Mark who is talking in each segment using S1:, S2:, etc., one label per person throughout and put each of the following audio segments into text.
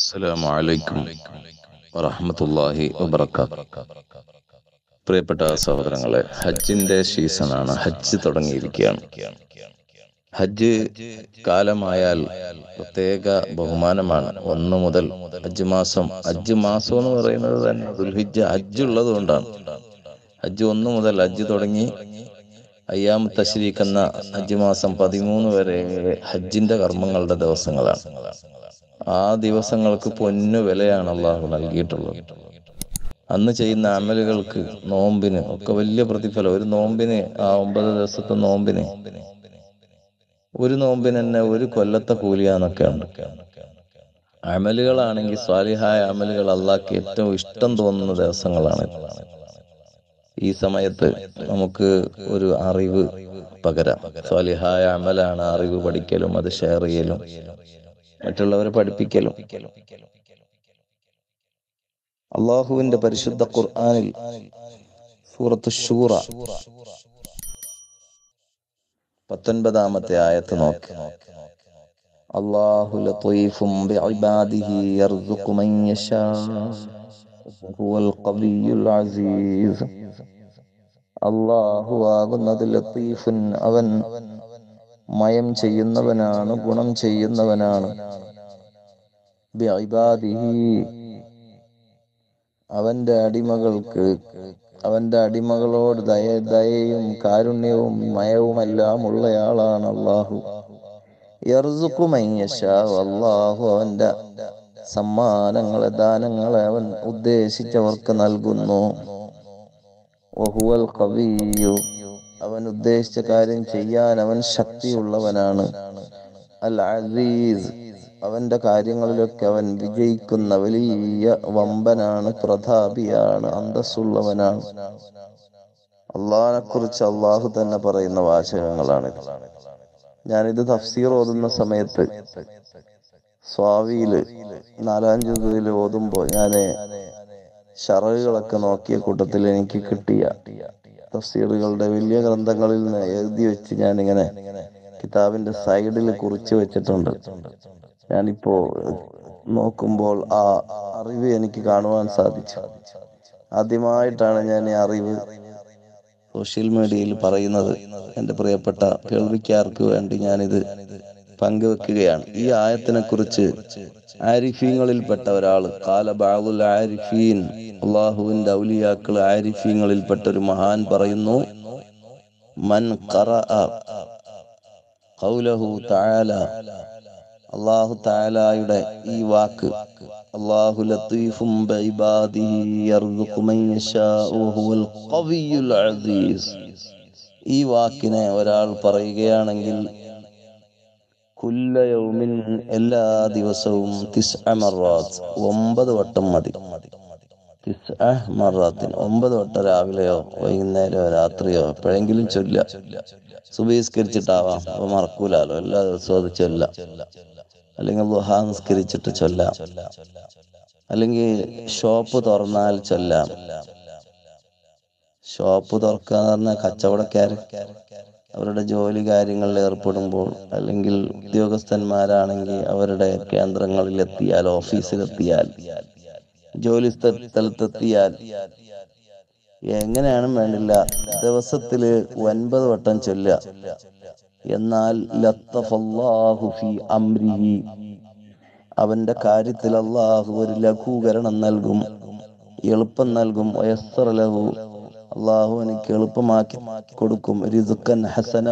S1: അസ്സലാമു അലൈക്കും വറഹ്മത്തുള്ളാഹി വബറകാത്ത് പ്രിയപ്പെട്ട സഹോദരങ്ങളെ ഹജ്ജിന്റെ സീസണാണ് ഹജ്ജ് തുടങ്ങിയിരിക്കുകയാണ് ഹജ്ജ് കാലമായാൽ പ്രത്യേക ബഹുമാനമാണ് ഒന്ന് മുതൽ ഹജ്ജ് മാസം ഹജ്ജ് മാസം എന്ന് പറയുന്നത് തന്നെ ദുൽഹിജ്ജ ഹജ്ജ് ഉള്ളത് കൊണ്ടാണ് ഹജ്ജ് ഒന്ന് മുതൽ ഹജ്ജ് തുടങ്ങി അയ്യാം തശ്രീഖ് എന്ന ഹജ്ജ് മാസം പതിമൂന്ന് വരെ ഹജ്ജിന്റെ കർമ്മങ്ങളുടെ ദിവസങ്ങളാണ് ആ ദിവസങ്ങൾക്ക് പൊന്നു വിലയാണ് അള്ളാഹു നൽകിയിട്ടുള്ളത് അന്ന് ചെയ്യുന്ന അമലുകൾക്ക് നോമ്പിന് ഒക്കെ വലിയ പ്രതിഫലം ഒരു നോമ്പിന് ആ ഒമ്പത് ദിവസത്തെ നോമ്പിന് ഒരു നോമ്പിന് തന്നെ ഒരു കൊല്ലത്തെ കൂലിയാന്നൊക്കെ ഉണ്ട് അമലുകളാണെങ്കിൽ സ്വാലിഹായ അമലുകൾ അള്ളാഹ്ക്ക് ഏറ്റവും ഇഷ്ടം തോന്നുന്ന ദിവസങ്ങളാണ് ഈ സമയത്ത് നമുക്ക് ഒരു അറിവ് പകരാം സ്വാലിഹായ അമലാണ് അറിവ് പഠിക്കലും അത് ഷെയർ ചെയ്യലും മറ്റുള്ളവരെ പഠിപ്പിക്കലും അള്ളാഹുവിന്റെ പരിശുദ്ധ ഖുർആനിൽ സൂറത്ത് ഷൂറ പത്തൊൻപതാമത്തെ ആയത്ത് നോക്ക് അള്ളാഹു ലത്തീഫും ബിഇബാദിഹി യർസുഖു മൻ യശാ ഹുവൽ ഖവിയ്യുൽ അസീസ് അള്ളാഹു ആകുന്നത് ലത്തീഫുൻ അവൻ മയം ചെയ്യുന്നവനാണ് ഗുണം ചെയ്യുന്നവനാണ് ബിഇബാദിഹി അവന്റെ അടിമകൾക്ക് അവന്റെ അടിമകളോട് ദയ ദയയും കാരുണ്യവും മയവുമെല്ലാം ഉള്ളയാളാണ് അള്ളാഹു അള്ളാഹു അവന്റെ സമ്മാനങ്ങളെ ദാനങ്ങളെ അവൻ ഉദ്ദേശിച്ചവർക്ക് നൽകുന്നു വഹുവൽ കവിയു അവൻ ഉദ്ദേശിച്ച കാര്യം ചെയ്യാൻ അവൻ ശക്തിയുള്ളവനാണ് അൽ അസീസ് അവന്റെ കാര്യങ്ങളിലൊക്കെ അവൻ വിജയിക്കുന്ന വലിയ വമ്പനാണ് പ്രതാപിയാണ് അന്തസ്സുള്ളവനാണ് അള്ളാഹിനെ കുറിച്ച് അള്ളാഹു തന്നെ പറയുന്ന വാചകങ്ങളാണ് ഞാനിത് തഫ്സീർ ഓതുന്ന സമയത്ത് സ്വാവിയില് നാലാം ജുതിൽ ഓതുമ്പോ ഞാന് ഷറകളൊക്കെ നോക്കിയ കൂട്ടത്തിൽ എനിക്ക് കിട്ടിയ തഫ്സീറുകളുടെ വലിയ ഗ്രന്ഥങ്ങളിൽ നിന്ന് എഴുതി വെച്ച് ഞാനിങ്ങനെ കിതാബിന്റെ സൈഡിൽ കുറിച്ച് വെച്ചിട്ടുണ്ട് ഞാനിപ്പോ നോക്കുമ്പോൾ ആ അറിവ് എനിക്ക് കാണുവാൻ സാധിച്ചു ആദ്യമായിട്ടാണ് ഞാൻ ഈ അറിവ് സോഷ്യൽ മീഡിയയിൽ പറയുന്നത് എൻ്റെ പ്രിയപ്പെട്ട കേൾവിക്കാർക്ക് വേണ്ടി ഞാനിത് പങ്കുവെക്കുകയാണ് ഈ ആയത്തിനെ കുറിച്ച് ആരിഫീങ്ങളിൽപ്പെട്ട ഒരാൾ കാല ബാബുൽ ആരിഫീൻ അള്ളാഹുവിന്റെ ഔലിയാക്കൾ ആരിഫീങ്ങളിൽപ്പെട്ട ഒരു മഹാൻ പറയുന്നു മൻ ഖൗലഹു തആല അള്ളാഹു താലായുടെ ഈ വാക്ക് അള്ളാഹു ലത്തീഫും ബിഇബാദിഹി യർസുഖു മൻ യശാഉ വഹുവൽ ഖവിയ്യുൽ അസീസ് ഈ വാക്കിനെ ഒരാൾ പറയുകയാണെങ്കിൽ കുല്ല യൗമിൻ എല്ലാ ദിവസവും തിസ്അ മറാത്ത് ഒമ്പത് വട്ടം മതി തിസ്അ മറാത്തിൻ ഒമ്പത് വട്ടം രാവിലെയോ വൈകുന്നേരമോ രാത്രിയോ എപ്പോഴെങ്കിലും ചൊല്ല സുബീസ്കരിച്ചിട്ടാവാം അപ്പൊ മറക്കൂലാലോ എല്ലാ ദിവസവും അത് ചൊല്ല അല്ലെങ്കിൽ ദുഹാ നിസ്കരിച്ചിട്ട് ചൊല്ലാം അല്ലെങ്കിൽ ഷോപ്പ് തുറന്നാൽ ചൊല്ലാം ഷോപ്പ് തുറക്കാന്ന് പറഞ്ഞാൽ കച്ചവടക്കാര് അവരുടെ ജോലി കാര്യങ്ങളിൽ ഏർപ്പെടുമ്പോൾ അല്ലെങ്കിൽ ഉദ്യോഗസ്ഥന്മാരാണെങ്കിൽ അവരുടെ കേന്ദ്രങ്ങളിൽ എത്തിയാൽ ഓഫീസിലെത്തിയാൽ ജോലി സ്ഥലത്തെത്തിയാൽ എങ്ങനെയാണ് വേണ്ടില്ല ദിവസത്തില് ഒൻപത് വട്ടം ചൊല്ലുക എന്നാൽ ഫി അംരിഹി അവന്റെ കാര്യത്തിൽ അള്ളാഹു ഒരു ലഘൂകരണം നൽകും എളുപ്പം നൽകും ലഹു അള്ളാഹു എനിക്ക് എളുപ്പമാക്കി കൊടുക്കും റിസുക്കൻ ഹസന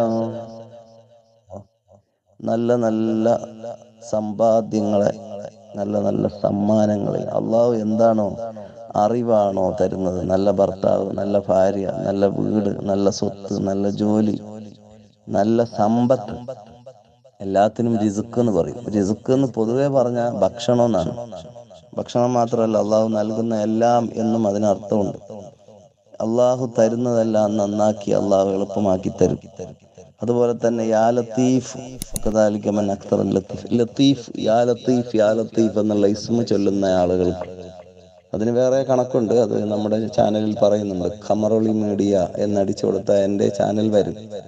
S1: നല്ല നല്ല സമ്പാദ്യങ്ങളെ നല്ല നല്ല സമ്മാനങ്ങളെ അള്ളാഹു എന്താണോ അറിവാണോ തരുന്നത് നല്ല ഭർത്താവ് നല്ല ഭാര്യ നല്ല വീട് നല്ല സ്വത്ത് നല്ല ജോലി നല്ല സമ്പത്ത് എല്ലാത്തിനും റിസുക്ക് എന്ന് പറയും റിസുക്ക് എന്ന് പൊതുവെ പറഞ്ഞ ഭക്ഷണം എന്നാണ് ഭക്ഷണം മാത്രമല്ല അള്ളാഹു നൽകുന്ന എല്ലാം എന്നും അതിനർത്ഥമുണ്ട് അള്ളാഹു തരുന്നതെല്ലാം നന്നാക്കി അള്ളാഹു എളുപ്പമാക്കി തരും അതുപോലെ തന്നെ യാ ലത്തീഫ് കദാലിക്കമൻ അക്തർ ലത്തീഫ് ലത്തീഫ് യാ ലത്തീഫ് യാ ലത്തീഫ് എന്നുള്ള ഇസ്മ ചൊല്ലുന്ന ആളുകൾക്ക് അതിന് വേറെ കണക്കുണ്ട് അത് നമ്മുടെ ചാനലിൽ പറയുന്നുണ്ട് ഖമറൊളി മീഡിയ എന്നടിച്ചു കൊടുത്ത എൻ്റെ ചാനൽ വരും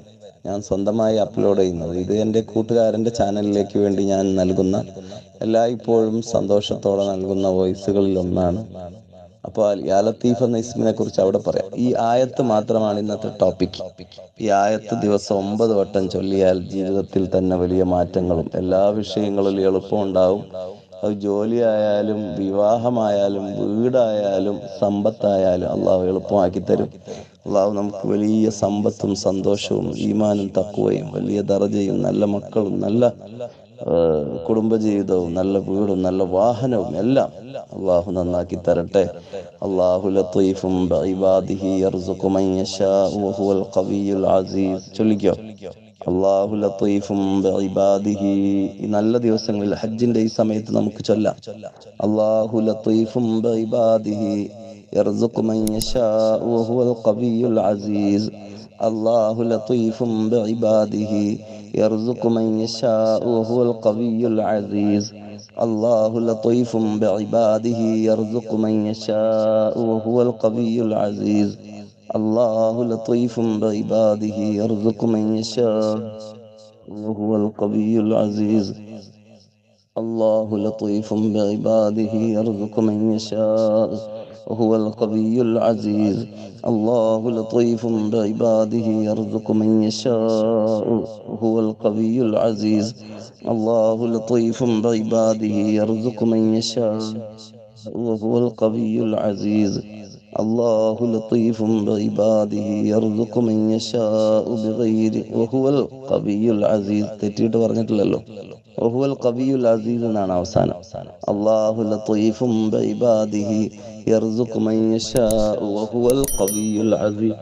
S1: ഞാൻ സ്വന്തമായി അപ്ലോഡ് ചെയ്യുന്നത് ഇത് എൻ്റെ കൂട്ടുകാരൻ്റെ ചാനലിലേക്ക് വേണ്ടി ഞാൻ നൽകുന്ന എല്ലായ്പ്പോഴും സന്തോഷത്തോടെ നൽകുന്ന വോയിസുകളിൽ ഒന്നാണ് അപ്പോൾ യാ ലത്തീഫ് എന്ന ഇസ്മിനെ കുറിച്ച് അവിടെ പറയാം ഈ ആയത്ത് മാത്രമാണ് ഇന്നത്തെ ടോപ്പിക് ഈ ആയത്ത് ദിവസം ഒമ്പത് വട്ടം ചൊല്ലിയാൽ ജീവിതത്തിൽ തന്നെ വലിയ മാറ്റങ്ങളും എല്ലാ വിഷയങ്ങളിലും എളുപ്പമുണ്ടാവും അത് ജോലിയായാലും വിവാഹമായാലും വീടായാലും സമ്പത്തായാലും അള്ളാഹു എളുപ്പമാക്കി തരും അള്ളാഹു നമുക്ക് വലിയ സമ്പത്തും സന്തോഷവും ഈമാനും തക്കുവയും വലിയ ദറജയും നല്ല മക്കളും നല്ല കുടുംബജീവിതവും നല്ല വീടും നല്ല വാഹനവും എല്ലാം അള്ളാഹു നന്നാക്കി തരട്ടെ അള്ളാഹു ലത്തീഫും ബഇബാദിഹി യർസുഖു മൻ യശാഉ വഹുവൽ ഖവിയ്യുൽ അസീസ് ചൊല്ലിക്കോ അള്ളാഹു ലത്തീഫും ബഇബാദിഹി ഈ നല്ല ദിവസങ്ങളിൽ ഹജ്ജിന്റെ ഈ സമയത്ത് നമുക്ക് ചൊല്ലാം അള്ളാഹു ലത്തീഫും ബഇബാദിഹി يرزق من يشاء وهو القوي العزيز الله لطيف بعباده يرزق من يشاء وهو القوي العزيز الله لطيف بعباده يرزق من يشاء وهو القوي العزيز الله لطيف بعباده يرزق من يشاء وهو القوي العزيز الله لطيف بعباده يرزق من يشاء وهو القوي العزيز الله لطيف بعباده يرزق من يشاء وهو القوي العزيز الله لطيف بعباده يرزق من يشاء وهو القوي العزيز الله لطيف بعباده يرزق من يشاء بغير وهو القوي العزيز തെറ്റിയിട്ട് പറഞ്ഞിട്ടില്ലല്ലോ وهو القوي العزيز എന്നാണ് അവസാനം الله لطيف بعباده يرزق من يشاء وهو القوي العزيز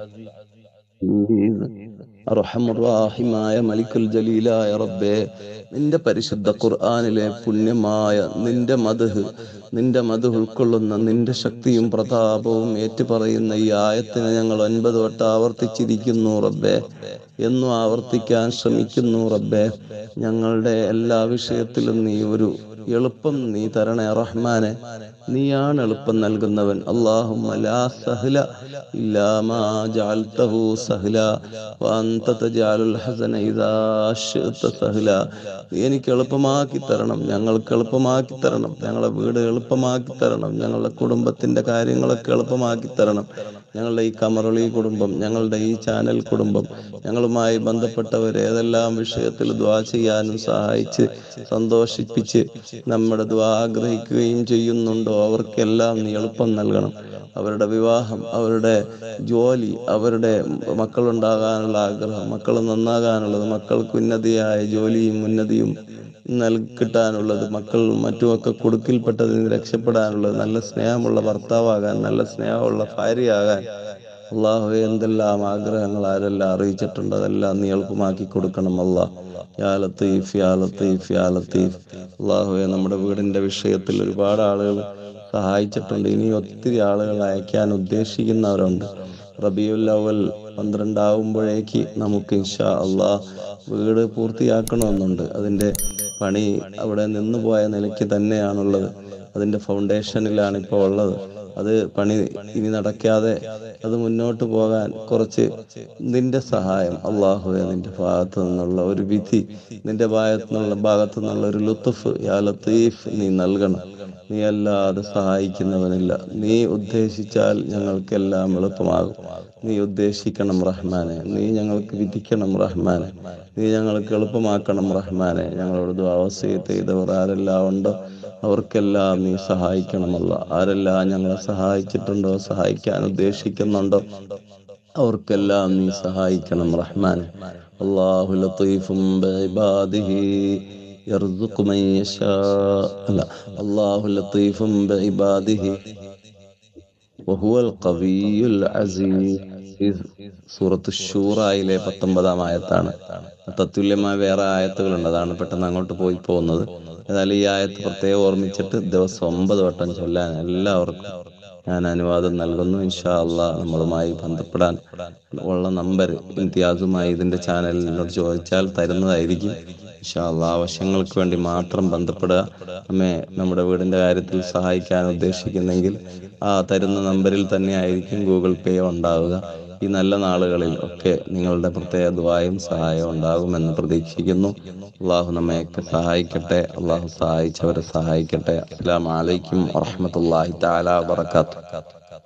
S1: അർഹമുറാഹിമായ മലിക്കുൽ ജലീലായ റബ്ബേ നിന്റെ പരിശുദ്ധ ഖുർആാനിലെ പുണ്യമായ നിന്റെ മധുഹ് നിന്റെ മധു ഉൾക്കൊള്ളുന്ന നിന്റെ ശക്തിയും പ്രതാപവും ഏറ്റുപറയുന്ന ഈ ആയത്തിനെ ഞങ്ങൾ ഒൻപത് വട്ടം ആവർത്തിച്ചിരിക്കുന്നു റബ്ബേ എന്നും ആവർത്തിക്കാൻ ശ്രമിക്കുന്നു റബ്ബേ ഞങ്ങളുടെ എല്ലാ വിഷയത്തിലും നീ ഒരു എളുപ്പം നീ തരണേ റഹ്മാനെ നീയാണ് എളുപ്പം നൽകുന്നവൻ അള്ളാഹുമ്മ ലാ സഹ്ല ഇല്ലാ മാ ജഅൽതഹു സഹ്ല വഅൻത തജഅലുൽ ഹസന ഇദാ ശിഅത സഹ്ല നീ എനിക്ക് എളുപ്പമാക്കി തരണം ഞങ്ങൾക്ക് എളുപ്പമാക്കി തരണം ഞങ്ങളുടെ വീട് എളുപ്പമാക്കി തരണം ഞങ്ങളുടെ കുടുംബത്തിന്റെ കാര്യങ്ങളൊക്കെ എളുപ്പമാക്കി തരണം ഞങ്ങളുടെ ഈ കമറളി കുടുംബം ഞങ്ങളുടെ ഈ ചാനൽ കുടുംബം ഞങ്ങളുമായി ബന്ധപ്പെട്ടവർ ഏതെല്ലാം വിഷയത്തിൽ ദ്വാ ചെയ്യാനും സഹായിച്ച് സന്തോഷിപ്പിച്ച് നമ്മുടെ ദ്വാ ആഗ്രഹിക്കുകയും ചെയ്യുന്നുണ്ടോ അവർക്കെല്ലാം നീ എളുപ്പം നൽകണം അവരുടെ വിവാഹം അവരുടെ ജോലി അവരുടെ മക്കളുണ്ടാകാനുള്ള ആഗ്രഹം മക്കൾ നന്നാകാനുള്ളത് മക്കൾക്ക് ഉന്നതിയായ ജോലിയും ഉന്നതിയും നൽ കിട്ടാനുള്ളത് മക്കളും മറ്റുമൊക്കെ കൊടുക്കിൽപ്പെട്ടതിൽ നിന്ന് രക്ഷപ്പെടാനുള്ളത് നല്ല സ്നേഹമുള്ള ഭർത്താവാകാൻ നല്ല സ്നേഹമുള്ള ഭാര്യയാകാൻ അള്ളാഹു എന്തെല്ലാം ആഗ്രഹങ്ങൾ ആരെല്ലാം അറിയിച്ചിട്ടുണ്ട് അതെല്ലാം നീ എളുപ്പമാക്കി കൊടുക്കണം അള്ളാഹ് യാ ലത്തീഫ് യാ ലത്തീഫ് യാ ലത്തീഫ് അള്ളാഹുവെ നമ്മുടെ വീടിന്റെ വിഷയത്തിൽ ഒരുപാട് ആളുകൾ സഹായിച്ചിട്ടുണ്ട് ഇനി ഒത്തിരി ആളുകൾ അയക്കാൻ ഉദ്ദേശിക്കുന്നവരുണ്ട് റബിയുൽ അവൽ പന്ത്രണ്ടാവുമ്പോഴേക്ക് നമുക്ക് ഇൻഷാ അള്ളാഹ് വീട് പൂർത്തിയാക്കണമെന്നുണ്ട് അതിന്റെ പണി അവിടെ നിന്ന് പോയ നിലയ്ക്ക് തന്നെയാണുള്ളത് അതിന്റെ ഫൗണ്ടേഷനിലാണ് ഇപ്പോൾ ഉള്ളത് അത് പണി ഇനി നടക്കാതെ അത് മുന്നോട്ട് പോകാൻ കുറച്ച് നിന്റെ സഹായം അള്ളാഹുവെ നിന്റെ ഭാഗത്തു നിന്നുള്ള ഒരു വിധി നിന്റെ ഭാഗത്തു നിന്നുള്ള ഭാഗത്തു നിന്നുള്ള ഒരു ലുത്തുഫ് യാ ലത്തീഫ് നീ നൽകണം നീ അല്ലാതെ സഹായിക്കുന്നവനില്ല നീ ഉദ്ദേശിച്ചാൽ ഞങ്ങൾക്കെല്ലാം എളുപ്പമാകും നീ ഉദ്ദേശിക്കണം റഹ്മാനെ നീ ഞങ്ങൾക്ക് വിധിക്കണം റഹ്മാനെ നീ ഞങ്ങൾക്ക് എളുപ്പമാക്കണം റഹ്മാനെ ഞങ്ങളോട് അവസ്ഥയത്ത് ചെയ്തവർ ആരെല്ലാം ഉണ്ടോ അവർക്കെല്ലാം നീ സഹായിക്കണമല്ല ആരെല്ലാം ഞങ്ങളെ സഹായിച്ചിട്ടുണ്ടോ സഹായിക്കാൻ ഉദ്ദേശിക്കുന്നുണ്ടോ അവർക്കെല്ലാം നീ സഹായിക്കണം റഹ്മാൻ അള്ളാഹു ലത്തീഫും ബിഇബാദിഹി يرزق من يشاء لا الله لطيف بعباده وهو القوي العزيز സൂറത്ത് ഷൂറായിലെ പത്തൊമ്പതാം ആയത്താണ് തത്തുല്യമായ വേറെ ആയത്തുകളുണ്ട് അതാണ് പെട്ടെന്ന് അങ്ങോട്ട് പോയി പോകുന്നത് എന്നാൽ ഈ ആയത്ത് പ്രത്യേകം ഓർമ്മിച്ചിട്ട് ദിവസം ഒമ്പത് വട്ടം ചൊല്ലാൻ എല്ലാവർക്കും ഞാൻ അനുവാദം നൽകുന്നു ഇൻഷാ അള്ളാ നമ്മളുമായി ബന്ധപ്പെടാൻ ഉള്ള നമ്പർ ഇംതിയാസുമായി ഇതിന്റെ ചാനലിനോട് ചോദിച്ചാൽ തരുന്നതായിരിക്കും ഇൻഷാ അള്ളാ ആവശ്യങ്ങൾക്ക് വേണ്ടി മാത്രം ബന്ധപ്പെടുക നമ്മെ നമ്മുടെ വീടിന്റെ കാര്യത്തിൽ സഹായിക്കാൻ ഉദ്ദേശിക്കുന്നെങ്കിൽ ആ തരുന്ന നമ്പറിൽ തന്നെ ആയിരിക്കും ഗൂഗിൾ പേ ഉണ്ടാവുക ഈ നല്ല നാളുകളിൽ ഒക്കെ നിങ്ങളുടെ പ്രത്യേക ദ്വായും സഹായവും ഉണ്ടാകുമെന്ന് പ്രതീക്ഷിക്കുന്നു അള്ളാഹു നമ്മയൊക്കെ സഹായിക്കട്ടെ അള്ളാഹു സഹായിച്ചവരെ സഹായിക്കട്ടെ അസ്സലാമു അലൈക്കും വറഹ്മത്തുള്ളാഹി തആല വബറകാതുഹു